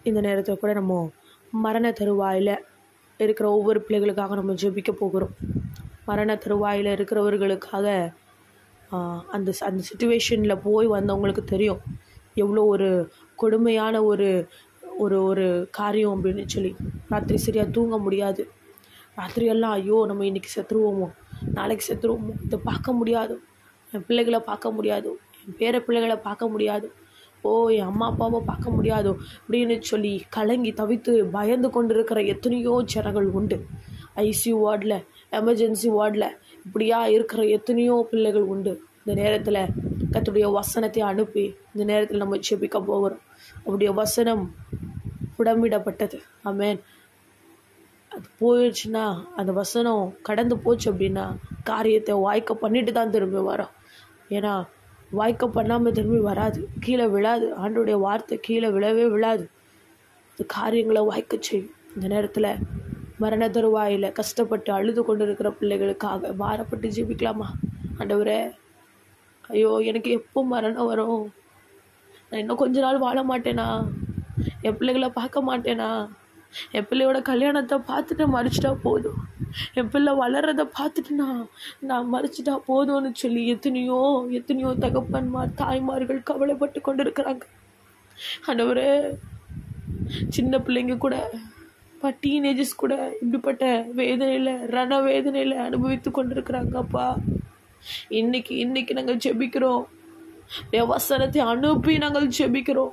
இந்த நேரத்தில் கூட நம்ம மரண தருவாயில் இருக்கிற ஒவ்வொரு பிள்ளைகளுக்காக நம்ம ஜெபிக்க போகிறோம் மரண தருவாயில் இருக்கிறவர்களுக்காக ஆஹ், அந்த ச- அந்த சுச்சுவேஷனில் போய் வந்தவங்களுக்கு தெரியும் எவ்வளோ ஒரு கொடுமையான ஒரு ஒரு ஒரு காரியம் அப்படின்னு சொல்லி ராத்திரி சரியாக தூங்க முடியாது ராத்திரியெல்லாம் ஐயோ நம்ம இன்னைக்கு செத்துருவோமோ நாளைக்கு செத்துருவோமோ இதை பார்க்க முடியாது என் பிள்ளைகளை பார்க்க முடியாது என் பேர பிள்ளைகளை பார்க்க முடியாது ஓ என் அம்மா அப்பாவை பார்க்க முடியாதோ அப்படின்னு சொல்லி கலங்கி தவித்து பயந்து கொண்டு இருக்கிற எத்தனையோ ஜனங்கள் உண்டு ஐசியூ வார்டில் எமர்ஜென்சி வார்டில் இப்படியா இருக்கிற எத்தனையோ பிள்ளைகள் உண்டு இந்த நேரத்தில் கர்த்தருடைய வசனத்தை அனுப்பி இந்த நேரத்தில் நம்ம ஜெபிக்க போகிறோம் அவருடைய வசனம் புடமிடப்பட்டது ஆமென் அது போயிடுச்சுன்னா அந்த வசனம் கடந்து போச்சு அப்படின்னா காரியத்தை வாய்க்க பண்ணிட்டு தான் திரும்பி வரோம் ஏன்னா வாய்க்க பண்ணாமல் திரும்பி வராது கீழே விழாது ஆண்டோடைய வார்த்தை கீழே விழவே விழாது அது காரியங்களை வாய்க்க செய்யும் இந்த நேரத்தில் மரண தருவாயில் கஷ்டப்பட்டு அழுது கொண்டு இருக்கிற பிள்ளைகளுக்காக பாரப்பட்டு ஜெபிக்கலாமா ஆண்டவரே ஐயோ எனக்கு எப்போ மரணம் வரும் நான் இன்னும் கொஞ்ச நாள் வாழ மாட்டேனா என் பிள்ளைகளை பார்க்க மாட்டேனா என் பிள்ளையோட கல்யாணத்தை பார்த்துட்டு மறிச்சிட்டா போதும் என் பிள்ளை வளர்றதை பார்த்துட்டு நான் நான் மறிச்சிட்டா போதும்னு சொல்லி எத்தனையோ எத்தனையோ தகப்பன்மார் தாய்மார்கள் கவலைப்பட்டு கொண்டு இருக்கிறாங்க ஆண்டவரே சின்ன பிள்ளைங்க கூட இப்போ டீனேஜஸ் கூட இப்படிப்பட்ட வேதனையில் ரண வேதனையில் அனுபவித்து கொண்டிருக்கிறாங்க அப்பா இன்னைக்கு இன்னைக்கு நாங்கள் ஜெபிக்கிறோம் என் வசனத்தை அனுப்பி நாங்கள் ஜெபிக்கிறோம்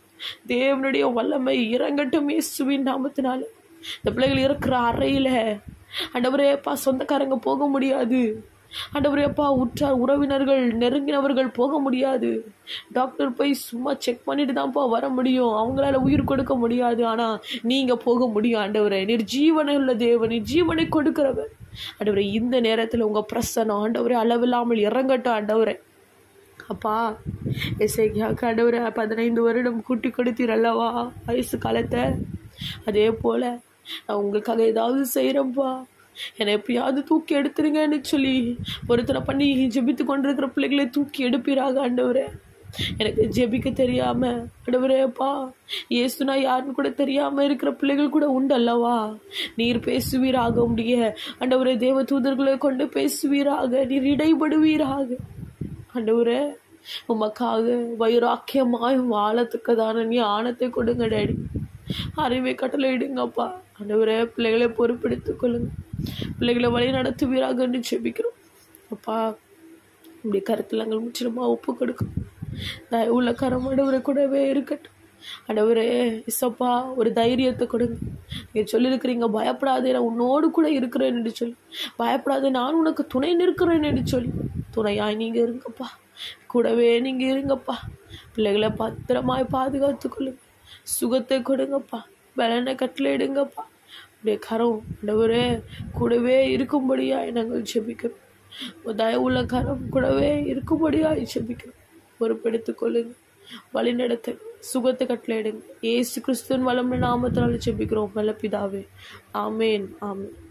தேவனுடைய வல்லமை இறங்கட்டும் இயேசுவின் நாமத்தினால இந்த பிள்ளைகள் இருக்கிற அறையில் ஆண்டவரேப்பா சொந்தக்காரங்க போக முடியாது ஆண்டவரேப்பா உற்றார் உறவினர்கள் நெருங்கினவர்கள் போக முடியாது டாக்டர் போய் சும்மா செக் பண்ணிட்டு தான்ப்பா வர முடியும் அவங்களால உயிர் கொடுக்க முடியாது ஆனால் நீங்கள் போக முடியும் ஆண்டவரே நீர் ஜீவனை உள்ள தேவன் நீர் ஜீவனை கொடுக்கிறவர் ஆண்டவரே இந்த நேரத்தில் உங்கள் பிரசனம் ஆண்டவரே அளவில்லாமல் இறங்கட்டும் ஆண்டவரே அப்பா இசைக்காக ஆண்டவரே பதினைந்து வருடம் கூட்டி கொடுத்தீர் அல்லவா வயசு காலத்தை அதே போல் நான் உங்களுக்காக ஏதாவது செய்கிறேன்ப்பா என்னை எப்பயாவது தூக்கி எடுத்துருங்கன்னு சொல்லி ஒருத்தரை பண்ணி ஜெபித்து கொண்டிருக்கிற பிள்ளைகளை தூக்கி எடுப்பீராக ஆண்டவரே எனக்கு ஜெபிக்க தெரியாம ஆண்டவரேப்பா இயேசுனா யாருன்னு கூட தெரியாம இருக்கிற பிள்ளைகள் கூட உண்டு அல்லவா நீர் பேசுவீராக முடிய ஆண்டவரே தேவ தூதர்களை கொண்டு பேசுவீராக நீர் இடைபடுவீராக ஆண்டவரே உமக்காக வைராக்கியமாய் வாழத்துக்கதான நீ ஆணத்தை கொடுங்க டேடி அறிவை கட்டளை இடுங்கப்பா ஆண்டவரே பிள்ளைகளை பொறுப்பெடுத்துக் கொள்ளுங்க பிள்ளைகளை வழி நடத்துவீராகன்னு செபிக்கிறோம் அப்பா இப்படி கருத்தில் நாங்கள் முற்றிலுமா ஒப்பு கொடுக்கும் தயவு உள்ள கரம் ஆண்டவரை கூடவே இருக்கட்டும் ஆண்டவரே இசப்பா ஒரு தைரியத்தை கொடுங்க நீங்கள் சொல்லியிருக்கிறீங்க பயப்படாதே நான் உன்னோடு கூட இருக்கிறேன் என்று சொல்லி பயப்படாதே நான் உனக்கு துணை நிற்கிறேன் என்று சொல்லி துணையாய் நீங்கள் இருங்கப்பா கூடவே நீங்கள் இருங்கப்பா பிள்ளைகளை பத்திரமாய் பாதுகாத்து கொள்ளுங்க சுகத்தை கொடுங்கப்பா பலனை கட்டளையிடுங்கப்பா அப்படியே கரம் ஆண்டவரே கூடவே இருக்கும்படியாய் நாங்கள் ஜெபிக்கிறோம் தயவுள்ள கரம் கூடவே இருக்கும்படியாய் ஜெபிக்கிறோம் பொறுப்பெடுத்துக் கொள்ளுங்க வழி நடத்த சுகத்தை கட்டளையிடுங்க ஏசு கிறிஸ்துவின் வளம் நாமத்தினால ஜெபிக்கிறோம் நல்ல பிதாவே ஆமேன் ஆமேன்